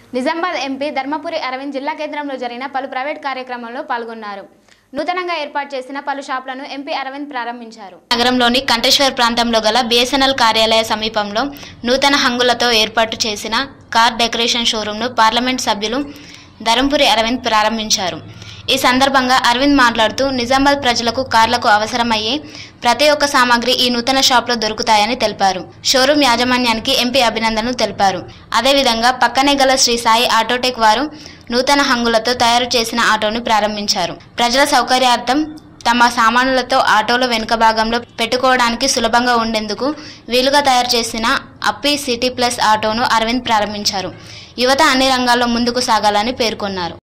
Nizamabad MP Dharmapuri Arvind జిల్లా కేంద్రంలో జరిగిన పలు ప్రైవేట్ కార్యక్రమాల్లో పాల్గొన్నారు నూతనంగా ఏర్పాటు చేసిన పలు షాపులను ఎంపీ అరవింద్ ప్రారంభించారు నగరంలోని కంటేశ్వర్ ప్రాంతంలో గల బిఎస్ఎన్ఎల్ కార్యాలయ సమీపంలో నూతన హంగులతో ఏర్పాటు చేసిన కార్ డెకరేషన్ షోరూంను పార్లమెంట్ సభ్యులు ధరంపురి అరవింద్ ప్రారంభించారు ఈ సందర్భంగా అరవింద్ మాట్లాడుతూ నిజామాబాద్ ప్రజలకు కార్లకు అవసరమయ్యే ప్రతి ఒక్క సామాగ్రి ఈ నూతన షాప్లో దొరుకుతాయని తెలిపారు షోరూం యాజమాన్యానికి ఎంపీ అభినందనలు తెలిపారు అదేవిధంగా పక్కనే గల శ్రీ సాయి ఆటోటెక్ వారు నూతన హంగులతో తయారు చేసిన ఆటోను ప్రారంభించారు ప్రజల సౌకర్యార్థం తమ సామానులతో ఆటోలో వెనుక భాగంలో పెట్టుకోవడానికి సులభంగా ఉండేందుకు వీలుగా తయారు చేసిన అప్పి సిటీ ప్లస్ ఆటోను అరవింద్ ప్రారంభించారు యువత అన్ని రంగాల్లో ముందుకు సాగాలని పేర్కొన్నారు